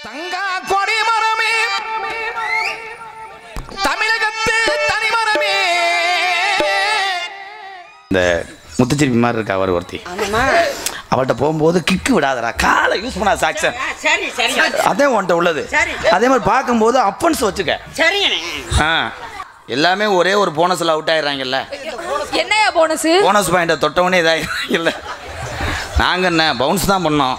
தங்கா கொடி மரமே தமிழகத்து தனிமரமே இந்த முத்துச்சிருப்பி மாதிரி இருக்கா அவர் ஒருத்தி அவள்கிட்ட போகும்போது கிக்கு விடாதடா காலை யூஸ் பண்ணா சாக்சன் சரி சரி அதே உன்கிட்ட உள்ளது சரி. அதே மாதிரி பார்க்கும்போது அப்பன்ஸ் வச்சுக்க சரிங்கண்ணே ஆ எல்லாமே ஒரே ஒரு போனஸில் அவுட் ஆயிடுறாங்கல்ல என்னையா போனஸ் போனஸ் பாயிண்ட்டை தொட்டவனே இதாக இல்லை நாங்கள் என்ன பவுன்ஸ் தான் பண்ணோம்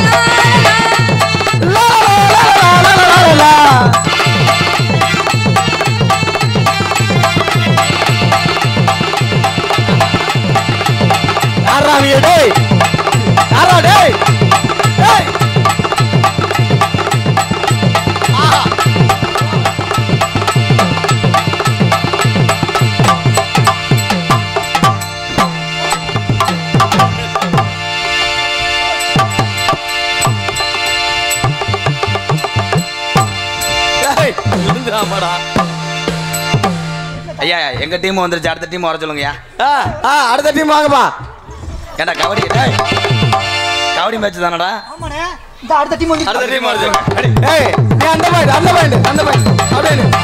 ஐயா எங்கள் டீம் வந்துருச்சு அடுத்த டீம் வர சொல்லுங்கய்யா அடுத்த டீம் வாங்கப்பா ஏண்டா கபடி டேய். கபடி மேட்ச் தானடா இந்த அடுத்த டீம் வந்து அடுத்த டீம் வர சொல்லுங்க ஏய் நீ அந்த பாயிண்ட் அந்த பாயிண்ட் அந்த பாயிண்ட் அப்படியே நில்லு.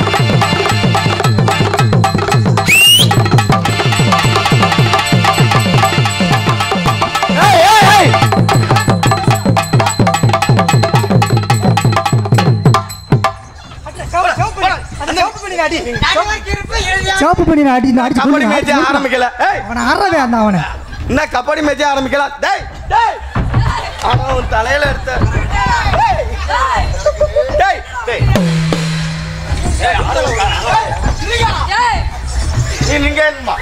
ஏய் ஏய் ஏய் சிவப்பு பண்ணி அடி அடிச்சு கபடி கொல்லுங்க. மேட்ச் ஆரம்பிக்கல ஏய் அவனை அறவே அந்த அவனை என்ன கபடி மேட்ச் ஆரம்பிக்கல டேய் டேய் அவன் உன் தலையில எடுத்த டேய் டேய் டேய் ஏய், ஆளு உட்காரு. ஏய், நீ நிங்க இருமா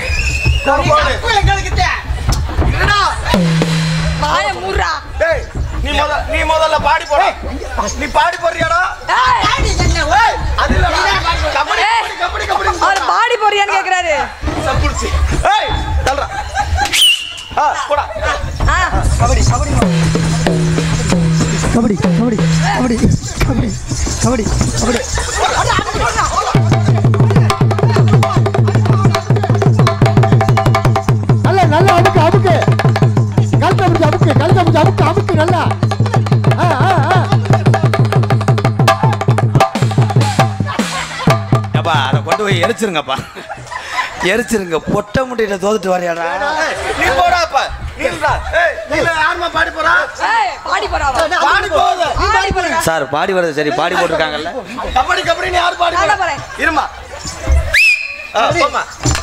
வாய முறா டேய் நீ முத நீ முதல்ல பாடி போட நீ பாடி போறியாடா ஏய் அது இல்ல கபடி ஏய். கபடி கபடி அவர் கபடி பாடி போறியான்னு கேக்குறாரு சப்புடிச்சு ஏய் தல்றா ஆ போடா ஆ, கபடி கபடி கபடி கபடி கபடி கபடி கபடி நல்ல நல்ல அமுக்கு அமுக்கு கழுத்த பிடிச்சி அமுக்கு கழுத்த பிடிச்சி அமுக்கு அமுக்கு நல்லா ஆ ஆ ஆ அப்பா அதை கொண்டு போய் எரிச்சிருங்கப்பா எரிச்சிருங்க பொட்டை முட்டையில தோத்துட்டு வரையாடா ஏய், நீ போடா அப்ப நீ இல்லடா ஏய் நீ இல்ல யாருமா பாடி போறா ஏய், பாடி போறாவா பாடி போகுது நீ பாடி போறா சார் பாடி வருது சரி பாடி போட்டிருக்காங்கல்ல கபடி கபடி நீ யார் பாடி நான் போறா தான் போறேன். இருமா ஆ போமா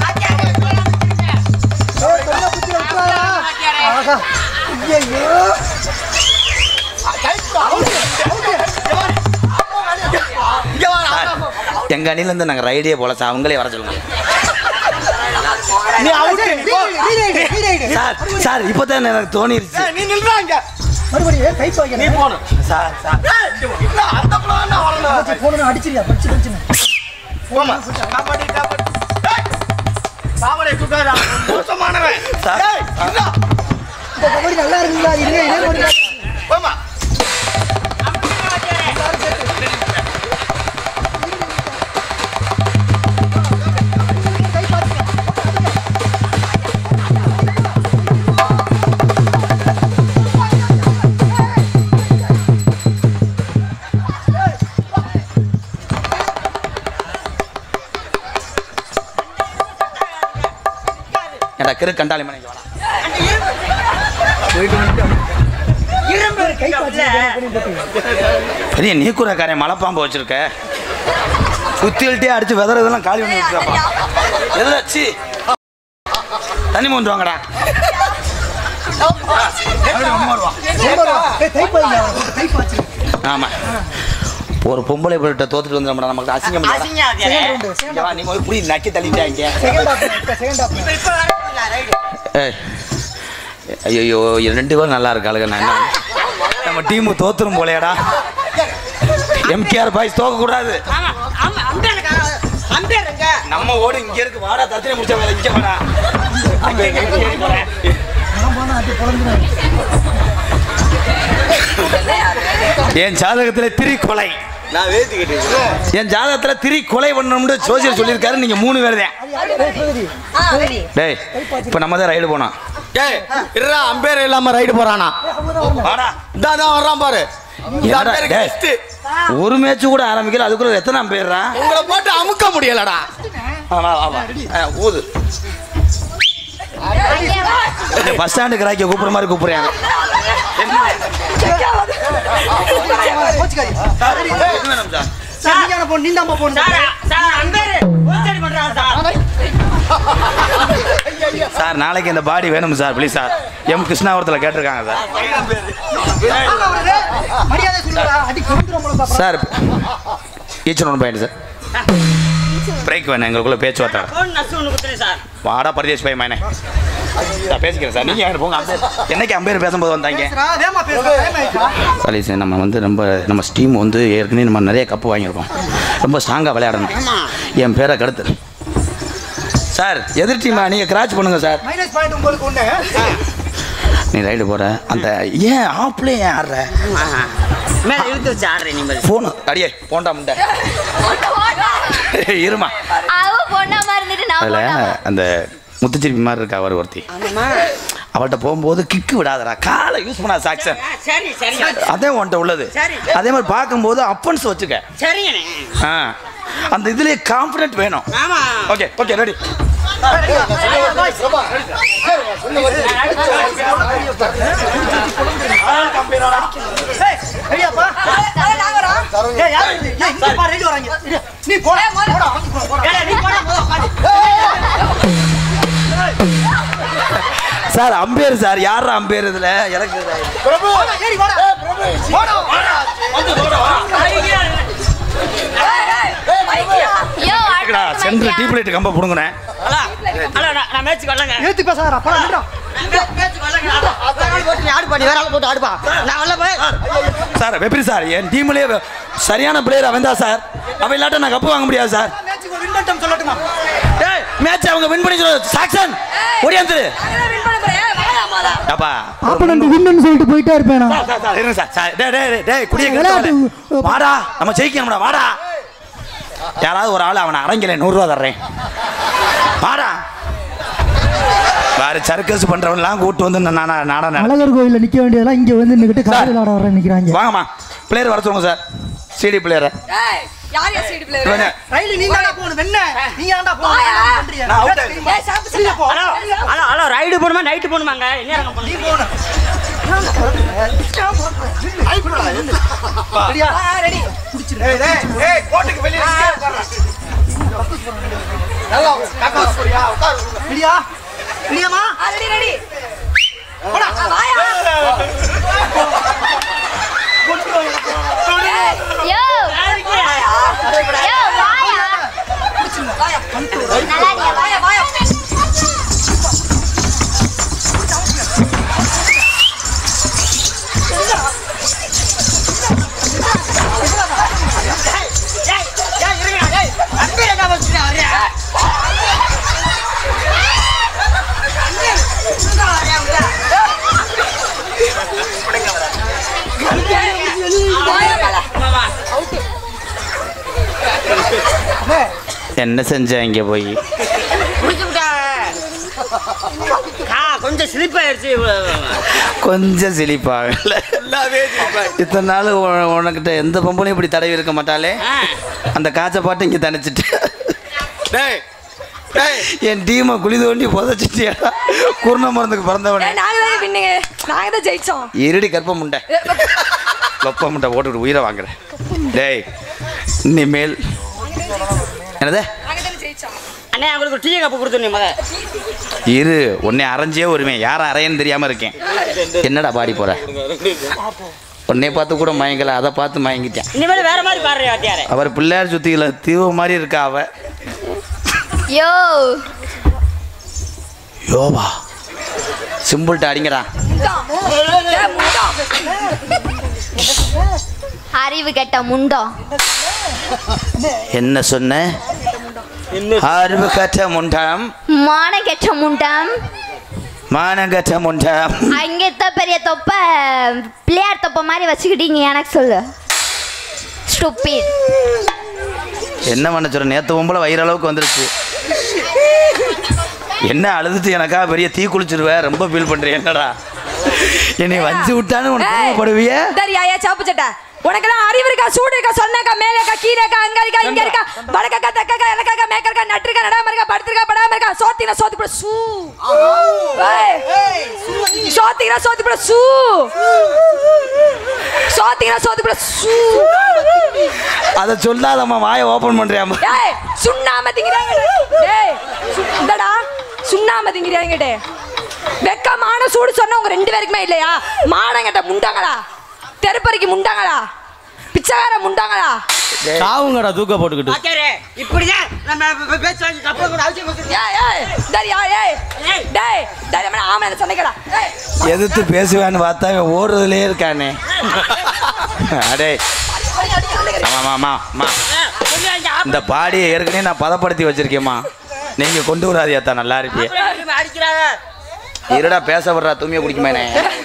இங்க வா சார் எங்க அணில இருந்து நாங்க ரைடே போல சார் அவங்களே வர சொல்லுங்க நீ அவுட் நீ போ சார் சார் இப்போதான் எனக்கு தோணிருச்சு ஏய், நீ நில்றா இங்க மறுபடியும் கை பாய்க்க நீ போணும் சார் சார் ஏய், இல்ல அந்த புள்ள தான் வரணும் போன அடிச்சிரியா படிச்சு படிச்சு போமா கபடி கபடி ஏய், கபடி சுட்டாரா மோசமானவன் சார். ஏய், இல்ல இந்த கபடி நல்லா இருக்குங்களா இருங்க இதே போடுங்க போமா ஏடா கிரு கண்டாளி மணிக்கு வேணாம் கை பாய்ச்சி பெரிய நீக்குறக்காரன் மலைப்பாம்பு வச்சிருக்க சுத்தில்ட்டே அடிச்சு விதறதெல்லாம் காலி பண்ணி விட்டுறப்பா எதாச்சு தண்ணி மோந்து வாங்கடா கை பாய்க்க கை பாய்ச்சி ஆமா ஒரு பொம்பளை பிள்ளைகிட்ட தோத்துட்டு வந்துடா நமக்கு அசிங்கம் இல்லடா. அசிங்கம் அது. செகண்ட் ரவுண்டு இங்க வா, நீ போய் புடி நக்கி தள்ளிட்டாங்க செகண்ட் ஆஃப் செகண்ட் ஆஃப் இப்ப வரல ரைடு ஏய் ஐயோ ரெண்டு பேரும் நல்லா இருக்காளுங்க நான் என்ன நம்ம டீமு தோத்துரும் போலையாடா எம்கேஆர் பாய்ஸ் தோக்க கூடாது ஆமா ஆமா அம்பேர் அம்பேர் எங்க நம்ம ஓடு இங்க இருக்கு வாடா தத்திரி முடிச்ச வேலை இங்க வாடா அங்க இங்க இங்க ஏறி போறேன். நான் போனா அது பொழந்துடும் என் ஜாதகத்துல திரி கொலை நான் வேத்திக்கிட்டு என் ஜாதகத்துல திரி கொலை பண்ணணும்னு ஜோசியர் சொல்லியிருக்காரு நீங்க மூணு பேர் தான் ஆ, ready. டேய் இப்போ நம்ம தான் ரைடு போனோம் ஏய் இருடா அம்பேர் இல்லாம ரைடு போறானா வாடா இந்தா தான் வர்றான் பாரு என்னடா, டேய், ஒரு மேட்ச் கூட ஆரம்பிக்கல அதுக்குள்ள எத்தனை பேர்றா உங்களை போட்டு அமுக்க முடியலடா ஆமா ஆமா ஆ, ஊது பஸ் ஸ்டாண்டுக்கு ராக்கிய கூப்பிடுற மாதிரி கூப்பிடுறாங்க என்ன வேணும் சார்? சார் சார் அம்பேர் ஊச்சடி பண்றாரு சார் சார் நாளைக்கு இந்த பாடி வேணும் சார் ப்ளீஸ் சார் எம் கிருஷ்ணாபுரத்தில் கேட்டிருக்காங்க சார் சார் ஈச்சன் ஒன்று பாயிண்ட் சார் பிரேக் வேணும் எங்களுக்குள்ள பேச்சுவார்த்தை ஃபோன் நசு ஒன்று குத்துறேன் சார் வாடா பரதேஷ் பை மேனே நான் பேசிக்கிறேன் சார் நீங்கள் யார் போங்க அம்பேர் என்னைக்கு அம்பேர் பேசும்போது வந்தாங்க சரி சார் நம்ம வந்து ரொம்ப நம்ம ஸ்டீம் வந்து ஏற்கனவே நம்ம நிறைய கப்பு வாங்கியிருக்கோம் ரொம்ப ஸ்ட்ராங்காக விளையாடணும் என் பேரை கடுத்து சார் எதிர் டீமா நீங்கள் கிராச் பண்ணுங்க சார் மைனஸ் பாயிண்ட் உங்களுக்கு ஒண்ணு நீ ரைடு போகிற அந்த ஏன் ஆப்லேயே ஏன் ஆடுற மேல இழுத்து வச்சு ஆடுறேன் நீங்கள் ஃபோனு அடியே போண்டா முண்டை இருமா அவ பொண்ணாம இருந்துட்டு நான் அதில் பொண்ணாம அந்த முத்துச்சிருப்பி மாதிரி இருக்கா அவர் ஒருத்தி அவள்கிட்ட போகும்போது கிக்கு விடாதடா காலை யூஸ் பண்ணா சாக்சன் சரி சரி அதே உன்ட்ட உள்ளது சரி. அதே மாதிரி பார்க்கும்போது அப்பன்ஸ் வச்சுக்க சரிங்கண்ணே ஆ அந்த இதுலயே கான்ஃபிடென்ட் வேணும் ஆமா ஓகே ஓகே ரெடி ஏடா, நீ போடா, முதல்ல உட்காரு. சார் அம்பேர் சார் யார் அம்பேர் இதுல எனக்கு யோ இருக்குடா சென்டர் டீ பிளேட் கம்ப புடுங்குனேன் ஹலோ ஹலோ நான் நான் மேட்ச்சுக்கு வரலங்க ஏத்தி பேசாரா போடா நின்றா மேட்ச்சுக்கு வரலங்க நீ ஆடு பண்ணி வேற ஆள் போட்டு ஆடுப்பா நான் வரல போய் சார் வெப்ரி சார் என் டீம்லயே சரியான பிளேயர் அவன் தான் சார் அவன் இல்லாட்ட நான் கப்பு வாங்க முடியாது சார் டேய் மேட்ச் அவங்க வின் பண்ணி சொல்லு சாக்சன் ஓடியாந்துரு வின் பண்ண போறேன் வாடாமாடா அப்பா ஆப்பனண்ட் வின்னு சொல்லிட்டு போயிட்டே இருப்பேன் நான் சார், சார், இருங்க சார் சார் டேய் டேய் டேய், டேய் குடிய விளையாட்டு, கெடுத்து வாடா நம்ம ஜெயிக்கணும்டா வாடா யாராவது ஒரு ஆள் அவனை அரங்கில நூறுரூவா தர்றேன் வாடா வேற சர்க்கஸ் பண்றவன்லாம் கூட்டு வந்து நான் நானா- நாடா நட- அழகர் கோயில்ல நிக்க வேண்டியதெல்லாம் இங்க வந்து நின்னுட்டு காலை விளையாட வர நிக்கிறாங்க வாங்கம்மா பிளேயர் வர சொல்லுங்க சார் சிடி பிளேயரை ஏய் யார் யார் சைடு பிளேயர் ரயில் நீ தான்டா போகணும் வெண்ண நீ ஏன்டா வாயா. நான் out ஆயிட்டேன். ஏய் சாப்பு சீல போ ஹலோ ஹலோ ஹலோ ரைடு போகணுமா நைட்டு போகணுமாங்க என்ன இறங்க போகணும் ரெடி கோட்டுக்கு வெளியே ரெடி ரெடி போடா வாயா யோ யோ வாயா நல்லா இருக்கியா? வாயா வாயா என்ன செஞ்ச இங்க போய் கொஞ்சம் ஸ்லிப் ஆயிடுச்சு கொஞ்சம் சிரிப்பாகல இத்தனை நாள் உ- உனக்கிட்ட எந்த பொம்பளையும் இப்படி தடவி இருக்க மாட்டாளே ஆ. அந்த காய்ச்ச பாட்டு இங்க தணிச்சிட்டு டேய் டேய் என் டீமை குழி தோண்டி புதைச்சிட்டியா குருண மருந்துக்கு பிறந்தவனே ஏய் நாங்க தான் வின்னிங்க நாங்க தான் ஜெயிச்சோம் இருடி கற்ப முண்டை வெப்ப முட்டை போட்டுக்கிட்டு உயிரை வாங்குறேன் டேய் இனிமேல் என்னது நாங்க தான் ஜெயிச்சோம் அண்ணே உங்களுக்கு டீ கப்பு கொடுத்துருந்தேன் முத இரு உன்னை அரைஞ்சே வருவேன் யாரை அரையன்னு தெரியாம இருக்கேன் என்னடா பாடி போற உன்னை பார்த்து கூட மயங்கல அதை பார்த்து மயங்கிட்டேன் இனிமேல் வேற மாதிரி பாடுறேன் வாத்தியாரே அவர் பிள்ளையார் சுத்தியில தீவு மாதிரி இருக்கா அவ யோ யோவா சிம்பிள்ட்ட அடிங்கடா ஏய் முண்டா அறிவு கெட்ட முண்டம் என்ன சொன்ன அறிவு கற்ற முண்டம் மான கெட்ட முண்டம் மானங்கற்ற முண்டம் அங்கேத்த பெரிய தொப்ப பிள்ளையார் தொப்ப மாதிரி வச்சுக்கிட்டீங்க எனக்கு சொல்லு ஸ்டூபிட் என்ன பண்ண சொல்ற நேத்து பொம்பளை வயிறு அளவுக்கு வந்துருச்சு என்ன அழுதுட்டு எனக்கா பெரிய தீ குளிச்சிருவ ரொம்ப ஃபீல் பண்றேன் என்னடா என்னை வச்சு விட்டான்னு உனக்கு ஏய், கோவப்படுவிய இந்தாரியா, ஏன் சாப்பு சட்டை உனக்கெல்லாம் அறிவு இருக்கா சூடு இருக்கா சொன்னாக்கா மேல இருக்கா கீழே இருக்கா அங்க இருக்கா இங்க இருக்கா வடக்கக்கா தெக்கக்கா இலக்கக்கா மேக்கக்கா நட்டுருக்கா நடாம இருக்கா படுத்திருக்கா படாம இருக்கா சோத்தினா சோத்தி போட சூ ஏய், சோத்தினா சோத்தி போட சூ சோத்தினா சோத்தி போட சூ அதை சொல்லாதம்மா வாயை ஓபன் பண்றியாம்மா ஏய் சுண்ணாம திங்கிறாங்க டேய் சு- இந்தடா சுண்ணாம திங்கிறாங்க டே வெக்கமான சூடு சொன்ன உங்க ரெண்டு பேருக்குமே இல்லையா மானங்கட்ட முண்டாங்களா தெருப்பறிக்கு முண்டாங்களா பிச்சைக்கார முண்டாங்களா சாவுங்கடா தூக்க போட்டுக்கிட்டு பாக்காரு இப்படிதான் நம்ம பேசுவாங்க கப்பல் கூட அவசியம் கொடுக்குறது. ஏய் ஏய் டேய் ஏய் ஏய் டேய் டேய் நம்ம ஆமல சண்டைக்கடா ஏய் எதிர்த்து பேசுவேன்னு பார்த்தா இவன் ஓடுறதுலயே இருக்கானே அடே ஆமா ஆமா ஆமா இந்த பாடியை ஏற்கனவே நான் பதப்படுத்தி வச்சிருக்கேம்மா நீங்க கொண்டு வராதியாத்தா நல்லா இருப்பியே திரும்ப அடிக்கிறாங்க இருடா பேச விடுறா தூமியை குடிக்குமேனே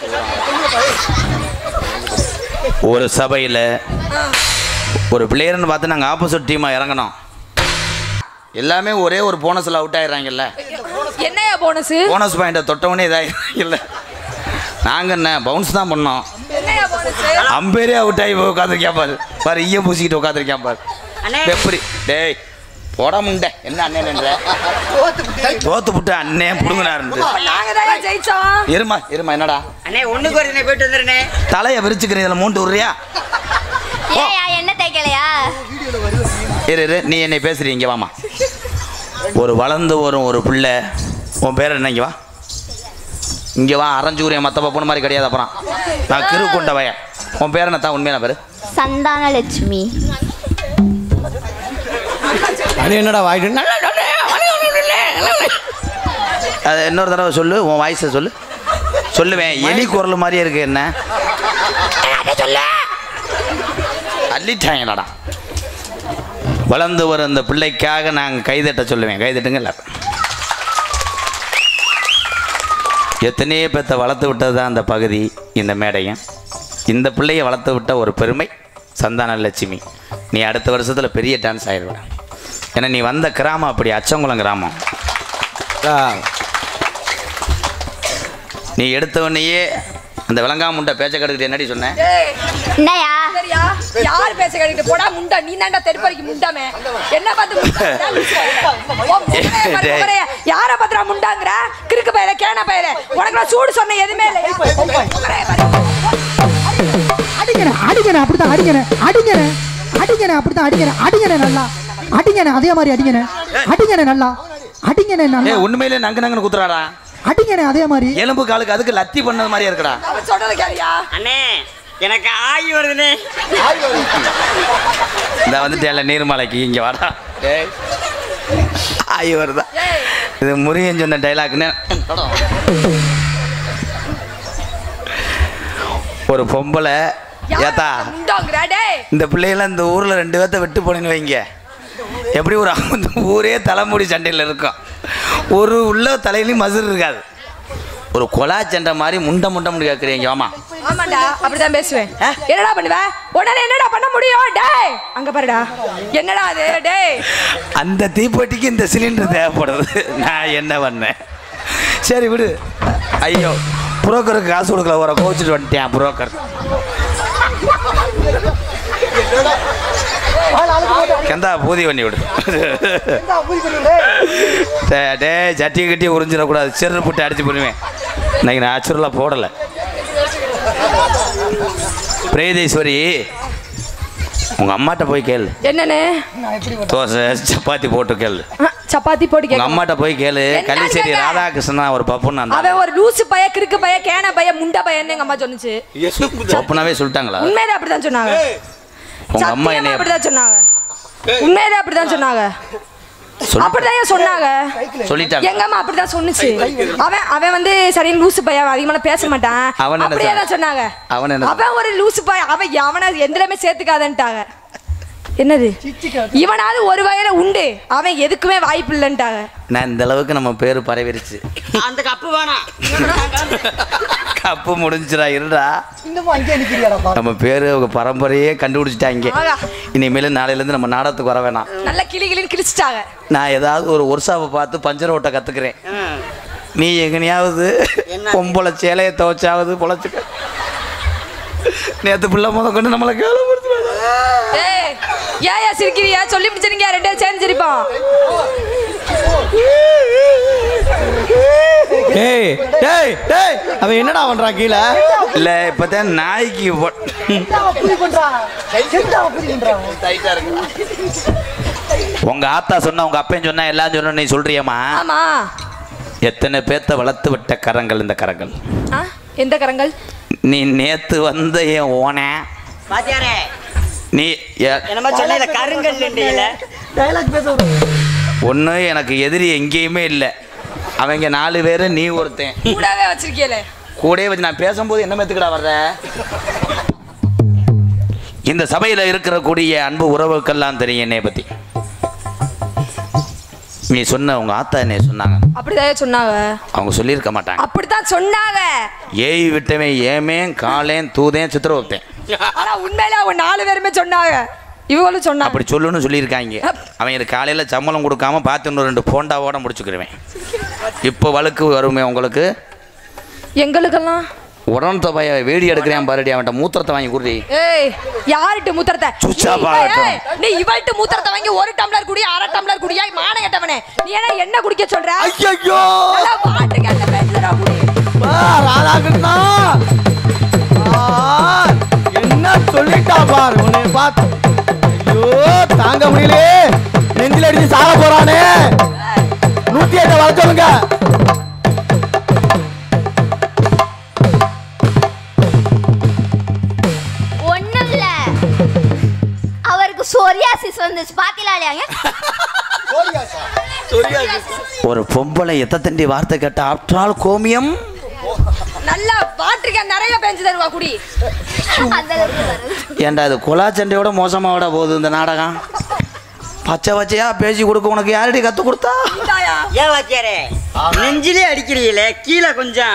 ஒரு சபையில் ஒரு பிளேயர்னு பார்த்து நாங்கள் ஆப்போசிட் டீமாக இறங்கினோம் எல்லாமே ஒரே ஒரு போனஸில் அவுட் ஆயிடுறாங்கல்ல என்னையா போனஸ் போனஸ் பாயிண்ட்டை தொட்டவனே இதாக இல்லை நாங்கள் என்ன பவுன்ஸ் தான் பண்ணோம் என்னையா போனஸ் அம்பேரே அவுட் ஆகி உட்காந்துருக்கேன் பாரு பாரு ஈயம் பூசிக்கிட்டு உட்காந்துருக்கேன் பாரு அண்ணே. எப்படி டேய் போட முண்டை என்ன அண்ணன் தோத்து புட்டு அண்ணே புடுங்கினாரு நாங்க தான் ஜெயிச்சோம் இருமா இருமா என்னடா அண்ணே ஒண்ணுக்கு ஒரு அண்ணே போயிட்டு வந்துடுறேனே தலையை விரிச்சுக்கிறேன் இதில் மூண்டு விடுறியா ஏயா என்ன தைக்கலையா இரு இரு நீ என்னை பேசுறீங்க இங்க வாமா ஒரு வளர்ந்து வரும் ஒரு பிள்ளை உன் பேர் என்ன இங்க வா இங்கே வா அரைஞ்சூரிய மற்ற பொண்ணு மாதிரி கிடையாது அப்புறம் நான் கிரு கொண்ட வய உன் பேர் என்ன தான் உண்மையான பேர் சந்தான லட்சுமி அது என்னடா வாயிட்டு அது இன்னொரு தடவை சொல்லு உன் வாய்ஸை சொல்லு சொல்லுவேன் எலி குரல் மாதிரியே இருக்கு என்ன அள்ளிட்டாங்கடா வளர்ந்து வரும் இந்த பிள்ளைக்காக நாங்கள் கைதட்ட சொல்லுவேன் கைதட்டுங்க எல்லாரும் எத்தனையோ பேத்த வளர்த்து விட்டது தான் அந்த பகுதி இந்த மேடையும் இந்த பிள்ளையை வளர்த்து விட்ட ஒரு பெருமை சந்தான லட்சுமி நீ அடுத்த வருஷத்தில் பெரிய டான்ஸ் ஆயிடுவ ஏன்னா நீ வந்த கிராமம் அப்படி அச்சங்குளம் கிராமம் நீ எடுத்த உடனேயே அந்த விளங்காமுண்ட பேச்ச கடுக்கிட்டு என்னடி சொன்னேன் ஏய் என்னயா சரியா யார் பேச கேட்டு போடா முண்டா நீ தாண்டா தெருப்பறிக்கு முண்டாமே என்ன பார்த்து முண்டா? உன் முகரைய பாரு, டேய். முகரைய. யார பாத்துறா முண்டாங்கற கிறுக்கு பையல கேன பையல உனக்கு நான் சூடு சொன்ன எதுவுமே இல்லையா முகரைய பாரு. அடிங்கண்ணே அடிங்கண்ணே அப்படித்தான் அடிங்கண்ணே அடிங்கண்ணே அடிங்கண்ணே அப்படித்தான் அடிங்கண்ணே அடிங்கண்ணே நல்லா அடிங்கண்ணே அதே மாதிரி அடிங்கண்ணே அடிங்கண்ணே நல்லா அடிங்கண்ணே ஏ நல்லா உண்மையிலே நங்கு நங்குன்னு குத்துறாடா அடிங்கண்ணே அதே மாதிரி எலும்பு காலுக்கு அதுக்கு லத்தி பண்ணது மாதிரியே இருக்குடா அவன் சொல்றது கேளியா அண்ணே எனக்கு ஆகி வருதுண்ணே இந்த வந்துட்டேன்ல நீர்மலைக்கு இங்கே வாடா ஏய் ஆயி வருதா இது முருகன் சொன்ன டைலாக்னு ஒரு பொம்பளை ஏத்தா முண்டாங்கற டேய் இந்த பிள்ளைகளாம் இந்த ஊரில் ரெண்டு பேர்த்த விட்டு போனேன்னு வைங்க எப்படி ஒரு அந்த ஊரே தலைமுடி சண்டையில் இருக்கும் ஒரு உள்ள தலையிலையும் மசுர் இருக்காது ஒரு கொலா சண்டை மாதிரி முண்டை முண்டை முடி கேட்குறீங்க ஆமா ஆமாண்டா அப்படிதான் பேசுவேன் என்னடா பண்ணுவ உடனே என்னடா பண்ண முடியும் டேய் அங்க பாருடா என்னடா அது டேய் அந்த தீப்பெட்டிக்கு இந்த சிலிண்டர் தேவைப்படுது நான் என்ன பண்ணேன் சரி விடு ஐயோ புரோக்கருக்கு காசு கொடுக்கல ஒரு கோச்சிட்டு வந்துட்டேன் புரோக்கர் கெந்தா பூதி பண்ணி விடு டே- டேய் சட்டி கட்டி உறிஞ்சிடக்கூடாது செரு போட்டு அடிச்சு போடுவேன் இன்னைக்கு நேச்சுரலாக போடலை பிரேதேஸ்வரி உங்கள் அம்மாட்ட போய் கேளு என்னன்னு தோசை சப்பாத்தி போட்டு கேளு அஹ், சப்பாத்தி போட்டு உங்க கேட்க அம்மாட்ட போய் கேளு என்ன கள்ளிச்சேரி கேக்க? ராதாகிருஷ்ணன் ஒரு பப்புன்னு அந்த அவன் ஒரு லூசு பைய கிறுக்கு பைய கேன பைய முண்டை பையன்னு எங்க அம்மா சொன்னுச்சு பப்புனாவே சொல்லிட்டாங்களா உண்மையிலே அப்படிதான் சொன்னாங்க உங்க அம்மா சத்தியமா என்னைய அப்படிதான் சொன்னாங்க உண்மையிலே அப்படிதான் சொன்னாங்க சொல்லி- அப்படிதான் ஏன் சொன்னாங்க சொல்லிட்டாங்க எங்க அம்மா அப்படிதான் சொன்னுச்சு அவன் அவன் வந்து சரி லூசு பையன் அதிகமா பேச மாட்டான் அவன் என்ன அப்படியே சொன்னான்? தான் சொன்னாங்க அவன் என்ன அவன் ஒரு லூசு பையன் அவன் அவனை எதுலயுமே சேர்த்துக்காதன்ட்டாங்க என்னது இவனாவது ஒரு வகையில உண்டு அவன் எதுக்குமே வாய்ப்பு இல்லைன்ட்டாங்க நான் இந்த அளவுக்கு நம்ம பேர் பரவிருச்சு அந்த கப்பு வேணாம் கப்பு முடிஞ்சிடா இருடா இன்னமும் அங்கே நிற்கிறியாடா நம்ம பேரு அவங்க பரம்பரையே கண்டுபிடிச்சிட்டாங்க ஆகா. இனிமேல் நாளையிலேருந்து நம்ம நாடகத்துக்கு வர வேணாம் நல்ல கிளி கிளின்னு கிழிச்சிட்டாங்க நான் ஏதாவது ஒரு ஒர்ஷாப்பை பார்த்து பஞ்சர் ஓட்ட கற்றுக்கிறேன் நீ எங்கனையாவது பொம்பளை சேலையை துவைச்சாவது பொழைச்சுக்க நேற்று பிள்ளை முத கொண்டு நம்மளை கேவலப்படுத்துறாங்க ஏய் ஏன் சிரிக்கிறியா சொல்லி முடிச்சிருங்க ரெண்டு பேரும் சேர்ந்து சிரிப்போம் ஏய் டேய் டேய் அவன் என்னடா பண்றான் கீழே இல்லை இப்போதான் நாய்க்கு ஒ- உங்க ஆத்தா சொன்னா உங்க அப்பன் சொன்னா எல்லாம் சொன்ன நீ சொல்றியம்மா ஆமா எத்தனை பேத்த வளர்த்து விட்ட கரங்கள் இந்த கரங்கள் ஆ எந்த கரங்கள் நீ நேத்து வந்த என் ஓன பாத்தியாரே நீ என்னமோ சொன்ன கருங்கல் ஒன்று எனக்கு எதிரி எங்கேயுமே இல்லை அவங்க நாலு பேர் நீ ஒருத்தன் கூடவே வச்சிருக்கீல கூடயே வச்சு நான் பேசும்போது என்ன மெத்துக்கடா வர்ற இந்த சபையில் இருக்கிற கூடிய அன்பு உறவுக்கெல்லாம் தெரியும் என்னைய பற்றி நீ சொன்ன உங்க ஆத்தா என்னை சொன்னாங்க அப்படிதான் சொன்னாங்க அவங்க சொல்லியிருக்க மாட்டாங்க அப்படித்தான் சொன்னாங்க ஏய் விட்டவன் ஏமேன் காலேன் தூதேன் சித்திரவத்தேன் ஆனா உண்மையில அவங்க நாலு பேருமே சொன்னாங்க இவங்களும் சொன்னாங்க அப்படி சொல்லணும்னு சொல்லியிருக்காங்க அவன் எனக்கு காலையில் சம்பளம் கொடுக்காம பார்த்து இன்னும் ரெண்டு போண்டாவோட முடிச்சுக்கிருவேன் இப்போ வழக்கு வருமே உங்களுக்கு எங்களுக்கெல்லாம் உடனே பைய வேடி எடுக்கிறேன் பாருடி அவன்கிட்ட மூத்திரத்தை வாங்கி கொடுடி ஏய் யார்கிட்ட மூத்திரத்தை சுச்சா நீ பாகட்டும். ஏய், நீ இவள்கிட்ட மூத்திரத்தை வாங்கி ஒரு டம்ளர் குடி அரை டம்ளர் குடியா மான கட்டவனே நீ என்ன என்ன குடிக்க சொல்ற ஐயோ நல்லா வாட்டர் கேன்ல பேசுறா குடி ராதாகிருஷ்ணா ஆ, என்ன சொல்லிட்டா பார் உன்னை பார்த்து ஐயோ தாங்க முடியலையே நெஞ்சில் அடிச்சு சாக போறானே நூத்தி எட்டை வர சொல்லுங்க ஒண்ணும் இல்ல அவருக்கு சொரியாசிஸ் வந்துச்சு பாத்தீங்களா இல்லையாங்க ஒரு பொம்பளை எத்த தண்டி வார்த்தை கேட்ட ஆப்டால் கோமியம் நல்லா வாட்டர் கேன் நிறைய பேஞ்சு தருவா குடி அந்த அளவுக்கு வருது ஏன்டா இது கொலா சண்டையோட மோசமாவோட போகுது இந்த நாடகம் பச்சை பச்சையா பேசி கொடுக்க உனக்கு யாரடி கத்து கொடுத்தா இந்தாயா ஏன் வாத்தியாரே நெஞ்சிலே அடிக்கிறீங்களே கீழே கொஞ்சம்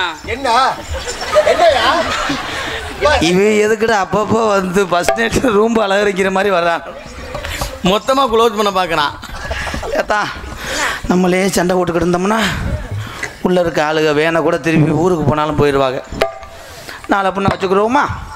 இவன் எதுக்குடா அப்பப்போ வந்து பஸ் நைட் ரூம் அலங்கரிக்கிற மாதிரி வர்றான் மொத்தமா க்ளோஸ் பண்ண பார்க்கறான் ஏத்தா நம்மளே சண்டை போட்டுக்கிட்டு இருந்தோம்னா உள்ளே இருக்க ஆளுக வேனை கூட திருப்பி ஊருக்கு போனாலும் போயிடுவாங்க நாளை பொண்ணை வச்சுக்கிறோமா